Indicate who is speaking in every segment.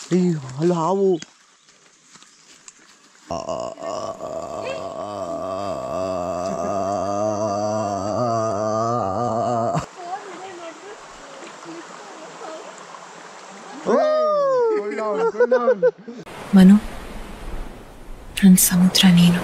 Speaker 1: ಈ ಅಲ್ಲಿ ಹಾವು ಆ,
Speaker 2: ಮನು ನನ್ನ ಸಮುದ್ರ ನೀನು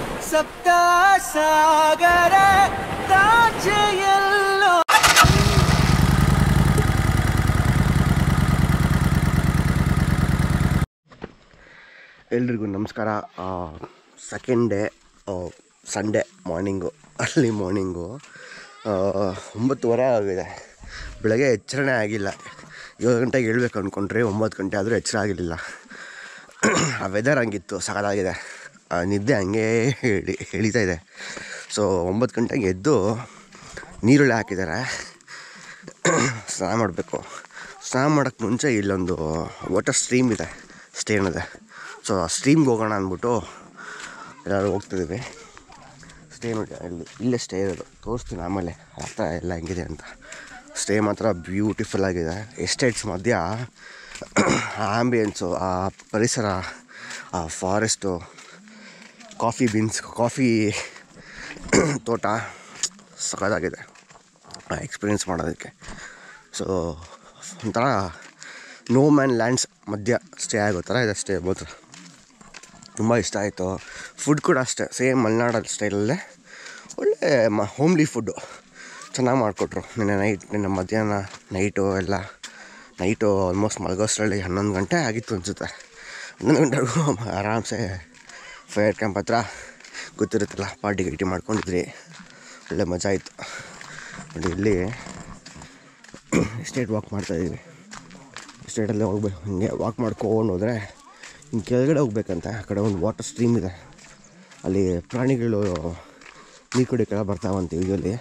Speaker 1: ಎಲ್ರಿಗೂ ನಮಸ್ಕಾರ second day Sunday morning early morning ಒಂಬತ್ತುವರೆ ಆಗಿದೆ ಬೆಳಗ್ಗೆ ಎಚ್ಚರಣೆ ಆಗಿಲ್ಲ ಏಳು ಗಂಟೆಗೆ ಹೇಳ್ಬೇಕು ಅಂದ್ಕೊಂಡ್ರೆ ಒಂಬತ್ತು ಗಂಟೆ ಆದರೂ ಎಚ್ಚರ ಆಗಿರಲಿಲ್ಲ ಆ ವೆದರ್ ಹಂಗಿತ್ತು ಸಖತ್ತಾಗಿದೆ ಆ ನಿದ್ದೆ ಹಂಗೆ ಹೇಳಿ ಎಳಿತಾ ಇದೆ ಸೊ ಒಂಬತ್ತು ಗಂಟೆಗೆ ಎದ್ದು ನೀರುಳ್ಳಿ ಹಾಕಿದ್ದಾರೆ ಸ್ನಾನ ಮಾಡಬೇಕು ಸ್ನಾನ ಮಾಡೋಕ್ಕೆ ಮುಂಚೆ ಇಲ್ಲೊಂದು ವಾಟರ್ ಸ್ಟ್ರೀಮ್ ಇದೆ ಸ್ಟೇನ್ ಇದೆ ಸೊ ಆ ಸ್ಟ್ರೀಮ್ಗೆ ಹೋಗೋಣ ಅಂದ್ಬಿಟ್ಟು ಎಲ್ಲರೂ ಹೋಗ್ತಿದ್ದೀವಿ ಸ್ಟೇ ನೋಡಿ ಅಲ್ಲಿ ಇಲ್ಲೇ ಸ್ಟೇ ಇರೋದು ತೋರಿಸ್ತೀನಿ ಆಮೇಲೆ ಹತ್ರ ಎಲ್ಲ ಹೆಂಗಿದೆ ಅಂತ ಸ್ಟೇ ಮಾತ್ರ ಬ್ಯೂಟಿಫುಲ್ ಆಗಿದೆ ಎಸ್ಟೇಟ್ಸ್ ಮಧ್ಯ ಆಂಬಿಯನ್ಸು ಆ ಪರಿಸರ ಆ ಫಾರೆಸ್ಟು ಕಾಫಿ ಬೀನ್ಸ್ ಕಾಫಿ ತೋಟ ಸಖತ್ತಾಗಿದೆ ಎಕ್ಸ್ಪೀರಿಯೆನ್ಸ್ ಮಾಡೋದಕ್ಕೆ ಸೊ ಒಂಥರ ನೋ ಮ್ಯಾನ್ ಲ್ಯಾಂಡ್ಸ್ ಮಧ್ಯ ಸ್ಟೇ ಆಗೋ ಥರ ಇದೆ ಸ್ಟೇ ಮಾತ್ರ ತುಂಬ ಇಷ್ಟ ಆಯಿತು ಫುಡ್ ಕೂಡ ಅಷ್ಟೇ ಸೇಮ್ ಮಲೆನಾಡು ಸ್ಟೈಲಲ್ಲೇ ಒಳ್ಳೆ ಮ ಹೋಮ್ಲಿ ಫುಡ್ಡು ಚೆನ್ನಾಗಿ ಮಾಡಿಕೊಟ್ರು ನಿನ್ನೆ ನೈಟ್ ನಿನ್ನೆ ಮಧ್ಯಾಹ್ನ ನೈಟು ಎಲ್ಲ ನೈಟು ಆಲ್ಮೋಸ್ಟ್ ಮಲಗೋಷ್ಟರಲ್ಲಿ ಹನ್ನೊಂದು ಗಂಟೆ ಆಗಿತ್ತು ಅನಿಸುತ್ತೆ ಹನ್ನೊಂದು ಗಂಟೆಗೂ ಆರಾಮ್ಸೆ ಫೈರ್ ಕ್ಯಾಂಪ್ ಹತ್ರ ಗೊತ್ತಿರುತ್ತಲ್ಲ ಪಾರ್ಟಿ ಗೀಟಿ ಮಾಡ್ಕೊಂಡಿದ್ರಿ ಒಳ್ಳೆ ಮಜಾ ಆಯಿತು ನೋಡಿ ಇಲ್ಲಿ ಎಸ್ಟೇಟ್ ವಾಕ್ ಮಾಡ್ತಾಯಿದ್ದೀವಿ ಎಸ್ಟೇಟಲ್ಲೇ ಹೋಗ್ಬೇಕು ಹಿಂಗೆ ವಾಕ್ ಮಾಡ್ಕೊಂಡು ಹೋದರೆ ಹಿಂಗೆ ಕೆಳಗಡೆ ಹೋಗ್ಬೇಕಂತ ಆ ಕಡೆ ಒಂದು ವಾಟರ್ ಸ್ಟ್ರೀಮ್ ಇದೆ ಅಲ್ಲಿ ಪ್ರಾಣಿಗಳು ನೀರು ಕುಡಿಯೋಕ್ಕೆಲ್ಲ ಬರ್ತಾವಂತೆ ಯೂಶಲಿ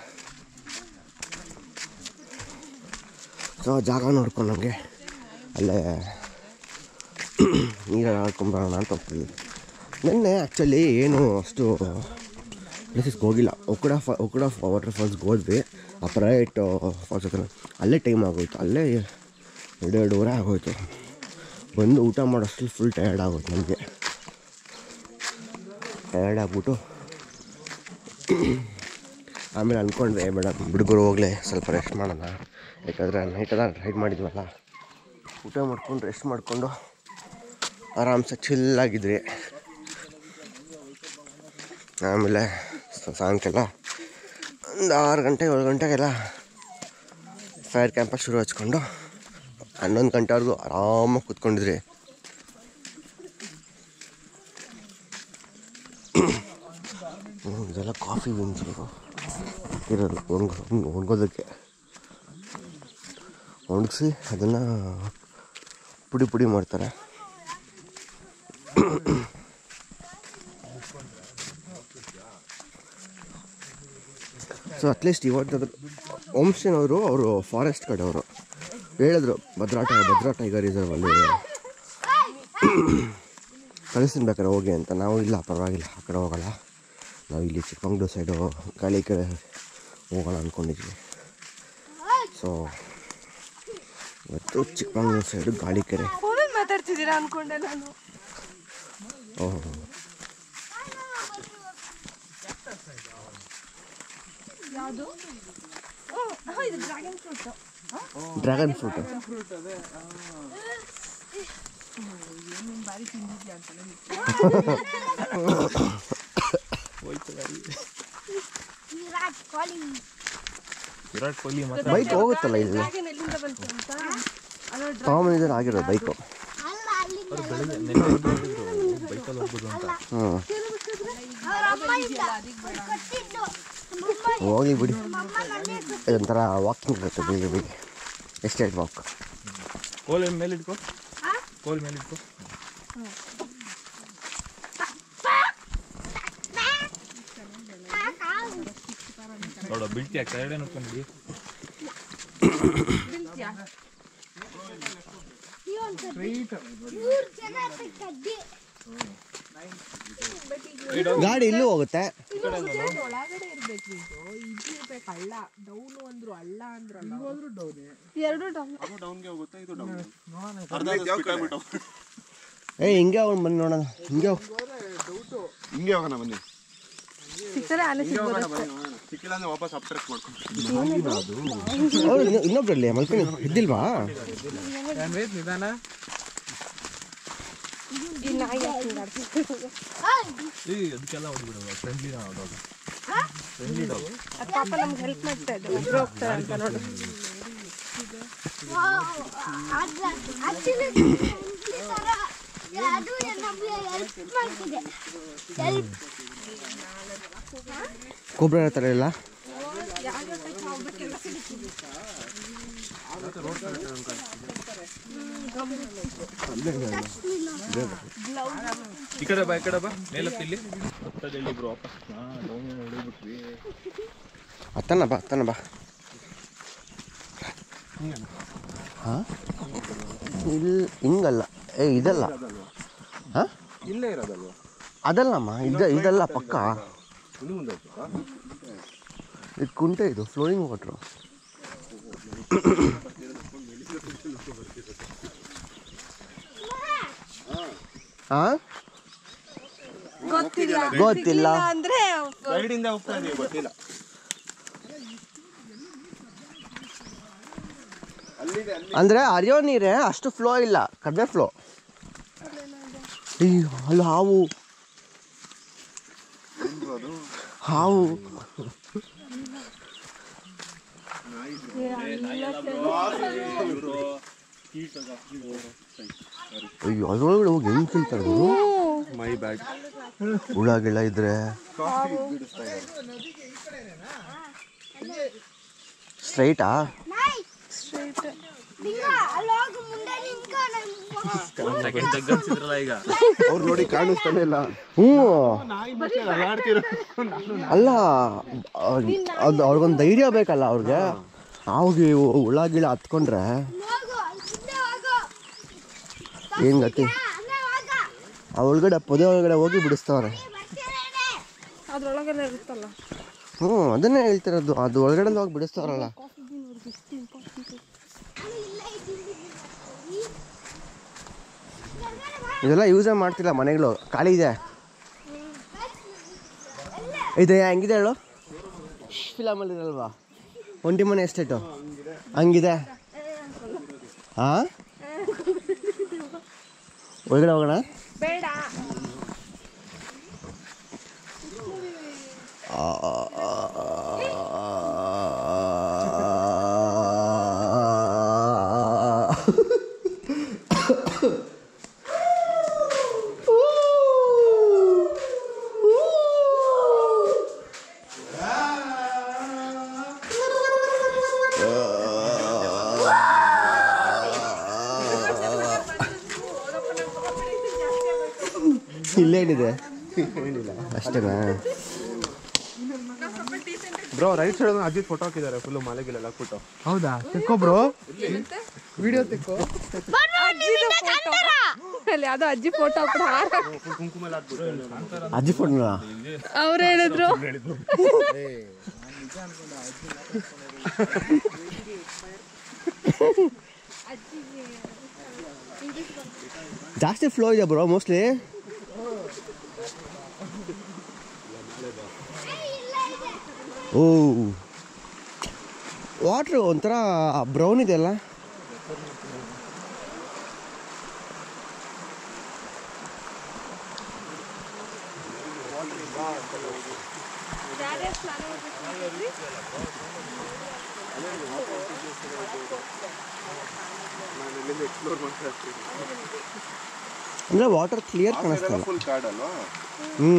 Speaker 1: ಸೊ ಆ ಜಾಗ ನೋಡ್ಕೊಂಡು ನಮಗೆ ಅಲ್ಲೇ ನೀರಲ್ಲಿ ಆಡ್ಕೊಂಬರೋಣ ಅಂತ ಹೋಗ್ತಿದ್ವಿ ನಿನ್ನೆ ಆ್ಯಕ್ಚುಲಿ ಏನು ಅಷ್ಟು ಪ್ಲೇಸಸ್ಗೆ ಹೋಗಿಲ್ಲ ಒಕ್ಕಡ ಫಾ ಒಕ್ಕಡ ವಾಟರ್ ಫಾಲ್ಸ್ಗೆ ಹೋದ್ವಿ ಆ ಪ್ರೈವೇಟ್ ಫಾಲ್ಸ್ ಹತ್ರ ಅಲ್ಲೇ ಟೈಮ್ ಆಗೋಯ್ತು ಅಲ್ಲೇ ಎರಡು ಎರಡೂವರೆ ಆಗೋಯ್ತು ಬಂದು ಊಟ ಮಾಡೋಷ್ಟರಲ್ಲಿ ಫುಲ್ ಟಯರ್ಡ್ ಆಗೋಯ್ತು ನಮಗೆ ಟಯರ್ಡ್ ಆಗ್ಬಿಟ್ಟು ಆಮೇಲೆ ಅಂದ್ಕೊಂಡ್ರೆ ಬೇಡ ಹುಡುಗರು ಹೋಗಲಿ ಸ್ವಲ್ಪ ರೆಸ್ಟ್ ಮಾಡೋಣ ಯಾಕಂದರೆ ನೈಟೆಲ್ಲ ರೈಡ್ ಮಾಡಿದ್ವಲ್ಲ ಊಟ ಮಾಡ್ಕೊಂಡು ರೆಸ್ಟ್ ಮಾಡಿಕೊಂಡು ಆರಾಮ್ಸೆ ಚಿಲ್ಲಾಗಿದ್ವಿ ಆಮೇಲೆ ಸ- ಸಾಯಂಕಾಲ ಒಂದು ಆರು ಗಂಟೆ ಏಳು ಗಂಟೆಗೆಲ್ಲ ಫೈರ್ ಕ್ಯಾಂಪ ಶುರು ಹಚ್ಕೊಂಡು ಹನ್ನೊಂದು ಗಂಟೆವರೆಗೂ ಆರಾಮಾಗಿ ಕೂತ್ಕೊಂಡಿದ್ರಿ ಹ್ಮ್, ಇದೆಲ್ಲ ಕಾಫಿ ಬೀನ್ಸ್ ಇರೋದು ಒಣಗ ಒಣಗೋದಕ್ಕೆ ಒಣಗಿಸಿ ಅದನ್ನು ಪುಡಿ ಪುಡಿ ಮಾಡ್ತಾರೆ ಸೊ ಅಟ್ಲೀಸ್ಟ್ ಇವತ್ತಾದ್ರು ಹೋಮ್ ಸ್ಟೇನವರು ಅವರು ಫಾರೆಸ್ಟ್ ಕಡೆಯವರು ಹೇಳಿದ್ರು ಭದ್ರಾ ಟೈ ಭದ್ರಾ ಟೈಗರ್ ರಿಸರ್ವ್ ಅಲ್ಲಿ ಕಳಿಸ್ತೀನಿ ಬೇಕಾದ್ರೆ ಹೋಗಿ ಅಂತ ನಾವು ಇಲ್ಲ ಪರವಾಗಿಲ್ಲ ಆ ಕಡೆ ಹೋಗಲ್ಲ ನಾವು ಇಲ್ಲಿ ಚಿಕ್ಕಮಂಗ್ಳೂರು ಸೈಡು ಗಾಳಿ ಕಡೆ ಹೋಗೋಣ ಅಂದ್ಕೊಂಡಿದ್ವಿ ಸೊ ಇವತ್ತು ಚಿಕ್ಕಮಂಗ್ಳೂರು ಸೈಡು ಗಾಳಿ ಕೆರೆ
Speaker 3: ಫೋನಲ್ಲಿ ಮಾತಾಡ್ತಿದ್ದೀರಾ ಅನ್ಕೊಂಡೆ ನಾನು
Speaker 1: ಓಹ್
Speaker 3: ಯಾವುದು ಇದು dragon fruit
Speaker 1: dragon fruit
Speaker 4: Virat Kohli
Speaker 1: bike ಹೋಗುತ್ತಲ್ಲ ಇಲ್ಲಿ
Speaker 3: ಡ್ರ್ಯಾಗನ್ ಎಲ್ಲಿಂದ ಬಂತು ಅಂತ ಅದು
Speaker 1: ಕಾಮನ್ ಆಗಿರೋದು ಬೈಕು
Speaker 4: ಬೈಕಲ್ಲಿ ಹೋಗ್ಬೋದು ಅಂತ
Speaker 1: ಹ್ಞೂ ಹೋಗಿ ಬಿಡಿ ಇದೊಂಥರ ವಾಕಿಂಗ್ ಇರುತ್ತೆ ಬೇಗ ಬೇಗ ಎಸ್ಟೇಟ್ ವಾಕ್
Speaker 4: ಕೋಲ್ ಮೇಲೆ ಇಟ್ಕೋ ಕೋಲ್ ಮೇಲೆ ಇಟ್ಕೋ ನೋಡು ಬೀಳ್ತೀಯ ಕೆಳಗಡೆ ನೋಡ್ಕೊಂಡಿ
Speaker 1: ಗಾಡಿ ಇಲ್ಲೂ ಹೋಗುತ್ತೆ
Speaker 3: ಒಳಗಡೆ ಇರ್ಬೇಕು ಇದು ಇದು ಇರ್ಬೇಕು ಹಳ್ಳ ಡೌನು ಅಂದ್ರು ಹಳ್ಳ ಅಂದ್ರು ಎರಡು ಡೌನ್
Speaker 1: ಏ ಹಿಂಗೆ ಅವ್ನು ಬಂದು ನೋಡೋಣ ಹಿಂಗೆ ಹೋಗ್.
Speaker 5: ಹಿಂಗೆ ಹೋಗೋಣ ಬನ್ನಿ
Speaker 3: ಸಿಕ್ಕರೆ ಆನೆ ಸಿಗ್ಬೋದು
Speaker 5: ಸಿಕ್ಕಿಲ್ಲ ಅಂದ್ರೆ ವಾಪಸ್ ಅಪ್ಟ್ರೆಕ್ ಮಾಡ್ಕೊಂಡು
Speaker 1: ಅವ್ರು ಇನ್ನೊ- ಇನ್ನೊಬ್ರಲ್ಲಿ ಮಲ್ಕೊಂಡು ಇದ್ದಿಲ್ವಾ
Speaker 4: ನಿಧಾನ
Speaker 3: ಈ ನಾಯಿ ಯಾಕ್ ಹಿಂಗ್ ಆಡ್ತಿದೆ?
Speaker 4: ಏ ಅದಕ್ಕೆಲ್ಲ ಹೊಡ್ಬಿಡುವ ಫ್ರೆಂಡ್ಲಿ ನಾವು
Speaker 3: ಅದ್ ಪಾಪ ನಮ್ಗೆ ಹೆಲ್ಪ್ ಮಾಡ್ತಾ ಇದೆ ಒಬ್ರು ಹೋಗ್ತಾರೆ ಅಂತ ನೋಡು
Speaker 6: ಅದು ನಮಗೆ ಹೆಲ್ಪ್ ಮಾಡ್ತಿದೆ ಹೆಲ್ಪ್
Speaker 1: ಕೊಬ್ಬರಿ ಥರ ಇಲ್ಲ
Speaker 4: ಈ ಕಡೆ ಬಾ ಈ ಕಡೆ ಬಾ ಮೇಲತ್ತು ಇಲ್ಲಿ ಹತ್ತದಲ್ಲಿ ಇಬ್ರು ವಾಪಸ್ ಹಾ ಡೌನ್ ಹೊಡಿಬಿಟ್ವಿ
Speaker 1: ಹತ್ತನ ಬಾ ಹತ್ತನ ಬಾ ಹಾಂ ಇಲ್ಲಿ ಹಿಂಗಲ್ಲ ಏ ಇದಲ್ಲ ಹಾಂ
Speaker 5: ಇಲ್ಲೇ ಇರೋದಲ್ವಾ
Speaker 1: ಅದಲ್ಲಮ್ಮ ಇದ ಇದಲ್ಲ ಪಕ್ಕ
Speaker 5: ಇನ್ನು ಮುಂದೆ ಹೋಗ್ಬೇಕಾ?
Speaker 1: ಇದು ಕುಂಟೆ ಇದು ಫ್ಲೋಯಿಂಗ್ ವಾಟ್ರು ಹಾಂ
Speaker 3: ಗೊತ್ತಿಲ್ಲ
Speaker 1: ಗೊತ್ತಿಲ್ಲ
Speaker 3: ಅಂದ್ರೆ
Speaker 5: ಸೈಡಿಂದ ಹೋಗ್ತಾ ಇದೀವಿ ಗೊತ್ತಿಲ್ಲ ಅಲ್ಲಿದೆ ಅಲ್ಲಿ
Speaker 1: ಅಂದರೆ ಹರಿಯೋ ನೀರೇ ಅಷ್ಟು ಫ್ಲೋ ಇಲ್ಲ ಕಡಿಮೆ ಫ್ಲೋ ಈ ಅಲ್ಲಿ ಹಾವು ಹಾವು ಅಯ್ಯೋ ಅದ್ರೊಳಗಡೆ ಹೋಗಿ ಹೆಂಗ್ ಕೇಳ್ತಾರೆ ಗುರು
Speaker 5: ಮೈ ಬ್ಯಾಗ್
Speaker 1: ಹುಳ ಗಿಳ ಇದ್ರೆ ಸ್ಟ್ರೈಟಾ
Speaker 6: ಬಿಂಗ ಅಲ್ಲಿ ಹೋಗು ಮುಂದೆ ನಿಂತ್ಕೊ ನಾನು
Speaker 4: ಸೆಕೆಂಡ್ ಜಗ್ ಅನ್ಸಿದ್ರಲ್ಲ ಈಗ
Speaker 5: ಅವ್ರು ನೋಡಿ ಕಾಣಿಸ್ತಾನೆ ಇಲ್ಲ
Speaker 1: ಹ್ಞೂ
Speaker 5: ಅಲ್ಲಾಡ್ತಿರೋ
Speaker 1: ಅಲ್ಲ ಅದು ಅವ್ರಿಗೊಂದು ಧೈರ್ಯ ಬೇಕಲ್ಲ ಅವ್ರಿಗೆ ಅವ್ಗೆ ಹುಳ ಗಿಳ ಹತ್ಕೊಂಡ್ರೆ
Speaker 6: ಹೋಗು ಅಲ್ಲಿ ಮುಂದೆ ಹೋಗು
Speaker 1: ಏನು ಗತಿ
Speaker 6: ಅಣ್ಣ ಹೋಗ
Speaker 1: ಆ ಒಳಗಡೆ ಪೊದೆ ಒಳಗಡೆ ಹೋಗಿ ಬಿಡಿಸ್ತವ್ರೆ
Speaker 6: ಬರ್ತಿರೇನೆ
Speaker 3: ಅದ್ರೊಳಗೆಲ್ಲ ಇರುತ್ತಲ್ಲ
Speaker 1: ಹ್ಞೂ ಅದನ್ನೇ ಹೇಳ್ತಿರೋದು ಅದು ಒಳಗಡೆ ಹೋಗಿ ಬಿಡಿಸ್ತವ್ರಲ್ಲ ಇದೆಲ್ಲ ಯೂಸೇ ಮಾಡ್ತಿಲ್ಲ ಮನೆಗಳು ಖಾಲಿ ಇದೆ ಇದೆ ಹೆಂಗಿದೆ ಹೇಳು ಫಿಲಮಲ್ಲಿ ಇರಲ್ವಾ ಒಂಟಿ ಮನೆ ಎಸ್ಟೇಟು ಹಂಗಿದೆ ಹಾಂ ಒಳಗಡೆ ಹೋಗೋಣ
Speaker 3: ಬೇಡ
Speaker 1: ಇಲ್ಲೇನಿದೆ ಅಷ್ಟೇನಾ
Speaker 5: bro right side Ajith photo ಹಾಕಿದ್ದಾರೆ ಫುಲ್ ಮಾಲೆಗಿಲ್ಲ ಹಾಕ್ಬಿಟ್ಟು
Speaker 4: ಹೌದಾ ತೆಕ್ಕೋ ಬ್ರೋ ವಿಡಿಯೋ ತೆಕ್ಕೋ
Speaker 3: ಅಜ್ಜಿದು ಫೋಟೋ ಅಲ್ಲಿ ಯಾವ್ದೋ ಅಜ್ಜಿ ಫೋಟೋ ಹಾಕ್ಬಿಟ್ಟು ಹಾರ
Speaker 5: ಕುಂಕುಮ ಎಲ್ಲ ಹಾಕ್ಬಿಟ್ಟು
Speaker 1: ಅಜ್ಜಿ ಫೋನ್
Speaker 3: ಅವ್ರು ಹೇಳಿದ್ರು
Speaker 1: ಜಾಸ್ತಿ ಫ್ಲೋ ಇದೆ ಬ್ರೋ ಮೋಸ್ಟ್ಲಿ ಓ ವಾಟ್ರು ಒಂಥರ ಬ್ರೌನ್ ಇದೆ ಅಲ್ಲ
Speaker 5: ಎಕ್ಸ್ಪ್ಲೋರ್ ಮಾಡ್ತಾ ಇರ್ತೀವಿ
Speaker 1: ಅಂದರೆ ವಾಟರ್ ಕ್ಲಿಯರ್ ಕಾಣಿಸ್ತಲ್ಲ
Speaker 5: ಫುಲ್ ಕಾರ್ಡ್ ಅಲ್ವಾ
Speaker 1: ಹ್ಞೂ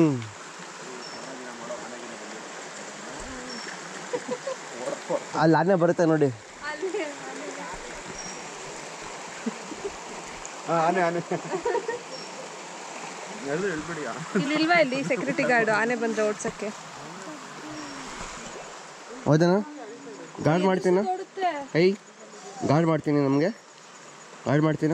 Speaker 1: ಅಲ್ಲಿ ಆನೆ ಬರುತ್ತೆ ನೋಡಿ
Speaker 5: ಆನೆ ಆನೆ ಎಲ್ಲರೂ ಹೇಳ್ಬಿಡಿ
Speaker 3: ಇಲ್ಲಿ ಇಲ್ವಾ ಇಲ್ಲಿ ಸೆಕ್ಯೂರಿಟಿ ಗಾರ್ಡ್ ಆನೆ ಬಂದ್ರೆ ಓಡ್ಸಕ್ಕೆ
Speaker 1: ಹೌದಾ ಗಾರ್ಡ್ ಮಾಡ್ತೀನ ಐ ಗಾರ್ಡ್ ಮಾಡ್ತೀನಿ ನಮಗೆ ಗಾರ್ಡ್ ಮಾಡ್ತೀನ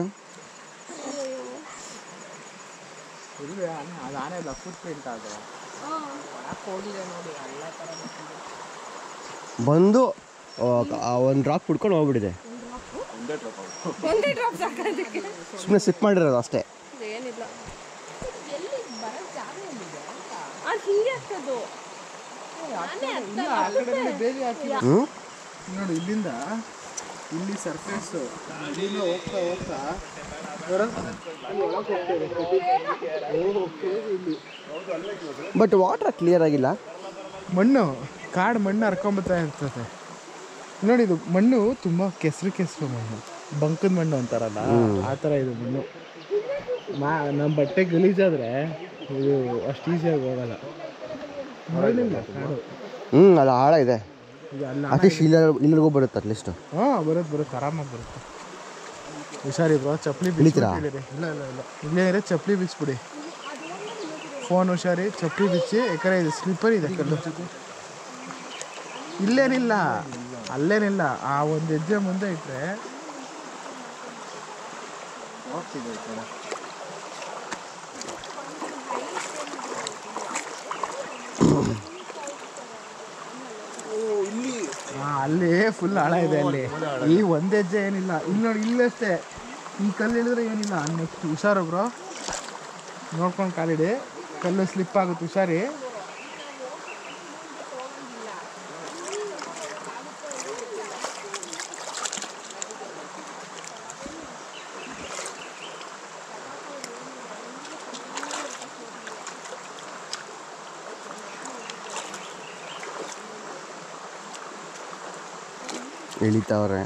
Speaker 1: ಬಂದು ಒಂದು ಡ್ರಾಪ್ ಕುಡ್ಕೊಂಡು ಹೋಗ್ಬಿಟ್ಟಿದೆ
Speaker 3: ಒಂದೇ ಡ್ರಾಪ್ ಸಾಕೋದಕ್ಕೆ
Speaker 1: ಸುಮ್ಮನೆ ಸಿಪ್ ಮಾಡಿರೋದು ಅಷ್ಟೇ
Speaker 3: ಏನಿಲ್ಲ ಕೀ ಹತ್ತದು ನಾನೇ ಹತ್ತಲ್ಲ.
Speaker 1: ಹ್ಞೂ
Speaker 5: ನೋಡಿ ಇಲ್ಲಿಂದ ಇಲ್ಲಿ ಸರ್ಫೇಸ್ ಇಲ್ಲಿಂದ ಹೋಗ್ತಾ ಹೋಗ್ತಾ
Speaker 1: ಬಟ್ ವಾಟರ್ ಕ್ಲಿಯರ್ ಆಗಿಲ್ಲ
Speaker 5: ಮಣ್ಣು ಕಾಡು ಮಣ್ಣು ಹರ್ಕೊಂಬತ್ತಾ ಇರ್ತದೆ ನೋಡಿ ಇದು ಮಣ್ಣು ತುಂಬ ಕೆಸರು ಕೆಸರು ಮಣ್ಣು ಬಂಕದ ಮಣ್ಣು ಅಂತಾರಲ್ಲ ಆ ಥರ ಇದು ಮಣ್ಣು ಮಾ ನಮ್ಮ ಬಟ್ಟೆ ಗಲೀಜಾದ್ರೆ ಇದು ಅಷ್ಟು ಈಸಿಯಾಗಿ ಹೋಗಲ್ಲ ಮರಳಿಲ್ಲ ಕಾಡು
Speaker 1: ಹ್ಞೂ ಅದು ಆಳ ಇದೆ
Speaker 5: ಇದು ಅಲ್ಲ
Speaker 1: ಅಟ್ಲೀಸ್ಟ್ ಇಲ್ಲ ಇಲ್ಲಿಗೂ ಬರುತ್ತೆ ಅಟ್ಲೀಸ್ಟ್
Speaker 5: ಹಾಂ ಬರುತ್ತೆ ಬರುತ್ತೆ ಆರಾಮಾಗಿ ಬರುತ್ತೆ ಹುಷಾರಿ ಬ್ರೋ ಚಪ್ಪಲಿ
Speaker 1: ಇಳಿತೀರಾ?
Speaker 5: ಬಿಚ್ಚಿಬಿಡಿ ಇಲ್ಲ ಇಲ್ಲ ಇಲ್ಲ ಇಲ್ಲೇ ಇದ್ರೆ ಚಪ್ಪಲಿ ಬಿಚ್ಚಿಬಿಡಿ ಫೋನ್ ಹುಷಾರಿ ಚಪ್ಪಲಿ ಬಿಚ್ಚಿ ಯಾಕಂದ್ರೆ ಇದು ಸ್ಲಿಪ್ಪರ್ ಇದೆ ಕಲ್ಲು ಇಲ್ಲೇನಿಲ್ಲ ಅಲ್ಲೇನಿಲ್ಲ ಆ ಒಂದು ಹೆಜ್ಜೆ ಮುಂದೆ ಇಟ್ಟರೆ ಹಾ ಅಲ್ಲಿ ಫುಲ್ ಆಳ ಇದೆ ಅಲ್ಲಿ ಈ ಒಂದ್ ಹೆಜ್ಜೆ ಏನಿಲ್ಲ ಇಲ್ಲಿ ನೋಡಿ ಇಲ್ಲಷ್ಟೇ ಈ ಕಲ್ಲು ಇಳಿದ್ರೆ ಏನಿಲ್ಲ ನೆಕ್ಸ್ಟ್ ಹುಷಾರು ಬ್ರೋ ನೋಡ್ಕೊಂಡು ಕಾಲಿಡಿ ಕಲ್ಲು ಸ್ಲಿಪ್ ಆಗುತ್ತೆ ಹುಷಾರಿ
Speaker 1: ಇಳಿತಾವ್ರೆ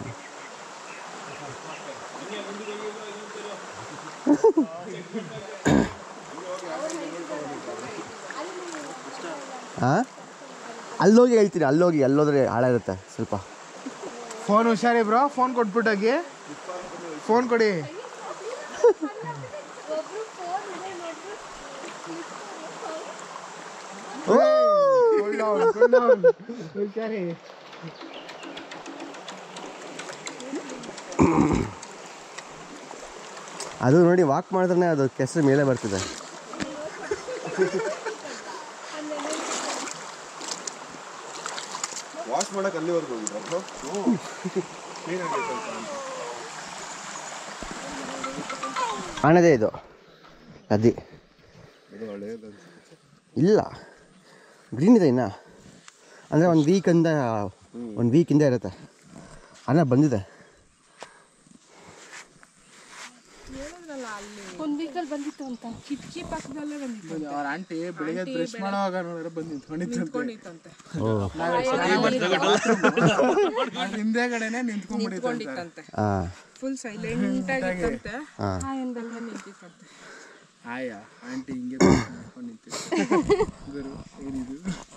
Speaker 1: ಹಾಂ ಅಲ್ಲೋಗಿ ಹೇಳ್ತೀನಿ ಅಲ್ಲೋಗಿ ಅಲ್ಲೋದ್ರೆ ಆಳ ಇರುತ್ತೆ ಸ್ವಲ್ಪ
Speaker 5: ಫೋನ್ ಹುಷಾರಿ ಬ್ರೋ ಫೋನ್ ಕೊಟ್ಬಿಟ್ಟಾಗಿ ಫೋನ್ ಕೊಡಿ Cool down, cool down. ಹುಷಾರಿ
Speaker 1: ಅದು ನೋಡಿ ವಾಕ್ ಮಾಡಿದ್ರೆ ಅದು ಕೆಸರು ಮೇಲೆ ಬರ್ತಿದೆ
Speaker 4: ವಾಶ್ ಮಾಡಕ್ ಅಲ್ಲಿವರೆಗೂ ಹೋಗಿದ್ರು
Speaker 1: ಆಣದೇ ಇದು ಅದಿ ಇಲ್ಲ ಗ್ರೀನ್ ಇದೆ ಇನ್ನ ಅಂದರೆ ಒಂದು ವೀಕಿಂದ ಒಂದು ವೀಕಿಂದ ಇರುತ್ತೆ ಅನ್ನ ಬಂದಿದೆ
Speaker 3: ಒಂದ್ ವೀಕಲ್ ಬಂದಿತ್ತು ಅಂತ ಕಿಟಕಿ ಪಕ್ಕದಲ್ಲೇ ಬಂದಿತ್ತು
Speaker 5: ಅವ್ರ ಆಂಟಿ ಬೆಳಿಗ್ಗೆ ಬ್ರಷ್ ಮಾಡುವಾಗ ನೋಡಿದ್ರೆ ಬಂದು ನಿಂತ್ಕೊಂಡಿತ್ತಂತೆ
Speaker 3: ನಿಂತ್ಕೊಂಡಿತ್ತಂತೆ
Speaker 5: ಹಿಂದೆಗಡೆನೆ ನಿಂತ್ಕೊಂಡ್ಬಿಟ್ಟಿತ್ತು
Speaker 3: ನಿಂತ್ಕೊಂಡಿತ್ತಂತೆ
Speaker 1: ಹಾಂ
Speaker 3: ಫುಲ್ ಸೈಲೆಂಟ್ ಆಗಿತ್ತಂತೆ ಆ ಎಂದಲ್ಲ ನಿಂತಿತ್ತಂತೆ
Speaker 5: ಆಯ ಆಂಟಿ ಹಿಂಗೆ ಮಾಡ್ಕೊಂಡು ನಿಂತಿತ್ತು ಗುರು ಏನಿದು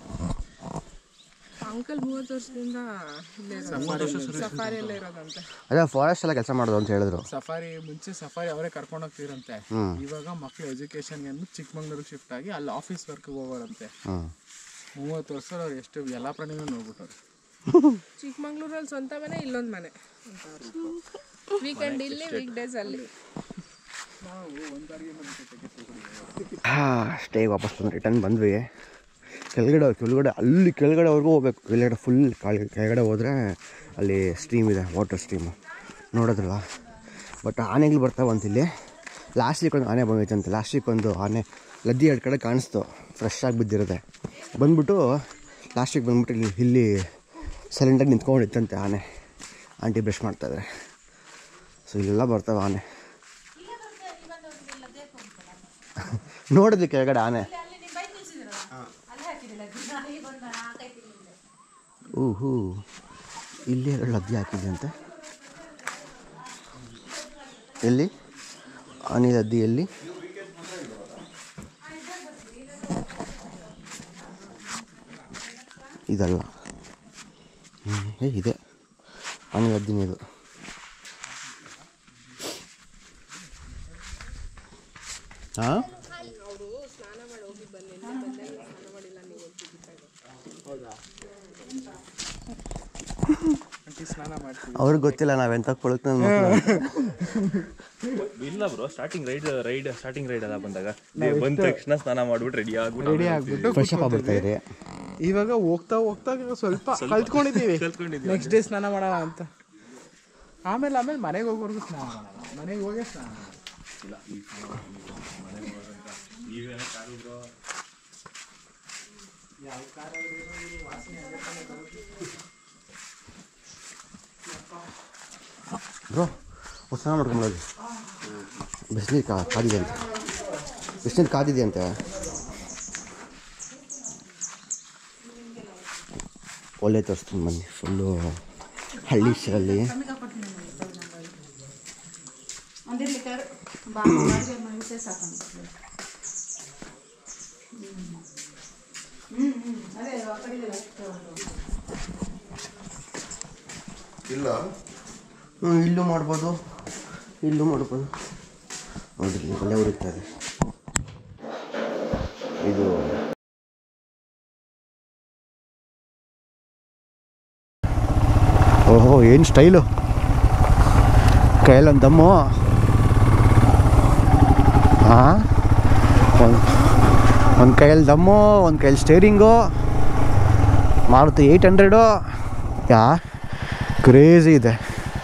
Speaker 3: ಅಂಕಲ್ ಮೂವತ್ತು ವರ್ಷದಿಂದ ಇಲ್ಲೇ ಸಫಾರಿಯಲ್ಲೇ ಇರೋದಂತೆ
Speaker 1: ಅದೇ ಫಾರೆಸ್ಟ್ ಎಲ್ಲ ಕೆಲಸ ಮಾಡೋದು ಅಂತ ಹೇಳಿದ್ರು
Speaker 5: ಸಫಾರಿ ಮುಂಚೆ ಸಫಾರಿ ಅವರೇ ಕರ್ಕೊಂಡು ಹೋಗ್ತಿರಂತೆ ಇವಾಗ ಮಕ್ಳು ಎಜುಕೇಶನ್ಗೆ ಅಂದ್ಬಿಟ್ಟು ಚಿಕ್ಕಮಂಗ್ಳೂರಿಗೆ ಶಿಫ್ಟ್ ಆಗಿ ಅಲ್ಲಿ ಆಫೀಸ್ ವರ್ಕ್ಗೆ ಹೋಗೋರಂತೆ
Speaker 1: ಹ್ಞೂ
Speaker 5: ಮೂವತ್ತು ವರ್ಷ ಅವ್ರು ಎಷ್ಟು ಎಲ್ಲ ಪ್ರಾಣಿನೂ ನೋಡ್ಬಿಟ್ಟವ್ರು
Speaker 3: ಚಿಕ್ಕಮಂಗ್ಳೂರಲ್ಲಿ ಸ್ವಂತ ಮನೆ ಇಲ್ಲೊಂದು ಮನೆ ವೀಕೆಂಡ್ ಇಲ್ಲಿ ವೀಕ್ ಡೇಸ್ ಅಲ್ಲಿ
Speaker 1: ಹಾಂ ಸ್ಟೇಗೆ ವಾಪಸ್ ಬಂದು ರಿಟರ್ನ್ ಬಂದ್ವಿ ಕೆಳಗಡೆ ಕೆಳಗಡೆ ಅಲ್ಲಿ ಕೆಳಗಡೆವರೆಗೂ ಹೋಗ್ಬೇಕು ಕೆಳಗಡೆ ಫುಲ್ ಕೆಳಗಡೆ ಹೋದರೆ ಅಲ್ಲಿ ಸ್ಟ್ರೀಮ್ ಇದೆ ವಾಟರ್ ಸ್ಟ್ರೀಮು ನೋಡೋದ್ರಲ್ಲ ಬಟ್ ಆನೆಗಳು ಬರ್ತಾವಂತ ಇಲ್ಲಿ ಲಾಸ್ಟ್ ವೀಕ್ ಒಂದು ಆನೆ ಬಂದೈತಂತೆ ಲಾಸ್ಟ್ ವೀಕ್ ಒಂದು ಆನೆ ಲದ್ದಿ ಎರಡು ಕಡೆ ಕಾಣಿಸ್ತು ಫ್ರೆಶ್ ಆಗಿ ಬಿದ್ದಿರುತ್ತೆ ಬಂದ್ಬಿಟ್ಟು ಲಾಸ್ಟ್ ವೀಕ್ ಬಂದ್ಬಿಟ್ಟು ಇಲ್ಲಿ ಇಲ್ಲಿ ಸೈಲೆಂಟಾಗಿ ನಿಂತ್ಕೊಂಡಿತ್ತಂತೆ ಆನೆ ಆಂಟಿ ಬ್ರಷ್ ಮಾಡ್ತಾಯಿದ್ದಾರೆ ಸೊ ಇಲ್ಲೆಲ್ಲ ಬರ್ತಾವೆ ಆನೆ ನೋಡಿದ್ವಿ ಕೆಳಗಡೆ ಆನೆ ಊಹು ಇಲ್ಲಿ ಎರಡು ಲದ್ದಿ ಹಾಕಿದೆ ಅಂತೆ ಎಲ್ಲಿ ಆನೆ ಲದ್ದಿ ಎಲ್ಲಿ ಇದಲ್ಲ ಹ್ಮ್, ಏ ಇದೆ ಆನೆ ಲದ್ದಿನೇ ಇದು ಹಾಂ
Speaker 5: ಆಂಟಿ ಸ್ನಾನ ಮಾಡ್ತೀವಿ
Speaker 1: ಅವ್ರಿಗೆ ಗೊತ್ತಿಲ್ಲ ನಾವೆಂತ ಕೊಳಕ್
Speaker 4: ಇಲ್ಲ bro starting ride ride starting ride ಎಲ್ಲ ಬಂದಾಗ ನೀವು ಬಂದ ತಕ್ಷಣ ಸ್ನಾನ ಮಾಡ್ಬಿಟ್ಟು ರೆಡಿ ಆಗ್ಬಿಟ್ಟು
Speaker 5: ರೆಡಿ ಆಗ್ಬಿಟ್ಟು
Speaker 1: ಫ್ರೆಶ್ ಅಪ್ ಆಗ್ಬಿಡ್ತಾ ಇರಿ
Speaker 5: ಇವಾಗ ಹೋಗ್ತಾ ಹೋಗ್ತಾ ಸ್ವಲ್ಪ ಕಲ್ತ್ಕೊಂಡಿದ್ದೀವಿ ನೆಕ್ಸ್ಟ್ ಡೇ ಸ್ನಾನ ಮಾಡೋಣ ಅಂತ ಆಮೇಲೆ ಆಮೇಲೆ ಮನೆಗೆ ಹೋಗೋರ್ಗು ಸ್ನಾನ ಮಾಡೋಣ ಮನೆಗೆ ಹೋಗೇ ಸ್ನಾನ ಮಾಡೋಣ
Speaker 1: ಬ್ರೋ ಸ್ನಾನ ಮಾಡ್ಕೊಂಬರೋದು ಬಿಸಿನೀರು ಕಾ ಕಾದಿದೆ ಅಂತ ಬಿಸಿನೀರು ಕಾದಿದೆ ಅಂತೆ ಒಳ್ಳೆ ತೋರಿಸ್ತೀನಿ ಬನ್ನಿ ಫುಲ್ಲು ಹಳ್ಳಿ ಸ್ಟೈಲಲ್ಲಿ
Speaker 2: ಒಂದೇ ಲೀಟರ್ ಬಾಡಿಗೆ ಮನುಷ್ಯ ಸಾಕೊಂಡು ಹ್ಞೂ ಹ್ಞೂ ಅದೇ ಆ ಕಡೆ ಇದೆ
Speaker 1: ಇಲ್ಲ ಹ್ಞೂ ಇಲ್ಲೂ ಮಾಡ್ಬೋದು ಇಲ್ಲೂ ಮಾಡ್ಬೋದು ನೋಡ್ರಿ ಒಳ್ಳೆ ಉರಿತಾರೆ ಇದು ಓಹೋ ಏನು ಸ್ಟೈಲು ಕೈಯಲ್ಲೊಂದು ದಮ್ಮು ಹಾಂ ಒಂದು ಒಂದು ಕೈಯಲ್ಲಿ ದಮ್ಮು ಒಂದು ಕೈಯಲ್ಲಿ steering Maruti eight hundred yeah crazy ಇದೆ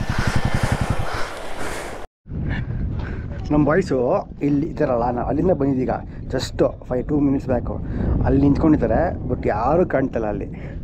Speaker 1: ನಮ್ಮ ಬಾಯ್ಸು ಇಲ್ಲಿ ಇದ್ದಾರಲ್ಲ ನಾವು ಅಲ್ಲಿಂದ ಬಂದಿದ್ದೀಗ just five two minutes back ಅಲ್ಲಿ ನಿಂತ್ಕೊಂಡಿದ್ದಾರೆ ಬಟ್ ಯಾರೂ ಕಾಣ್ತಲ್ಲ ಅಲ್ಲಿ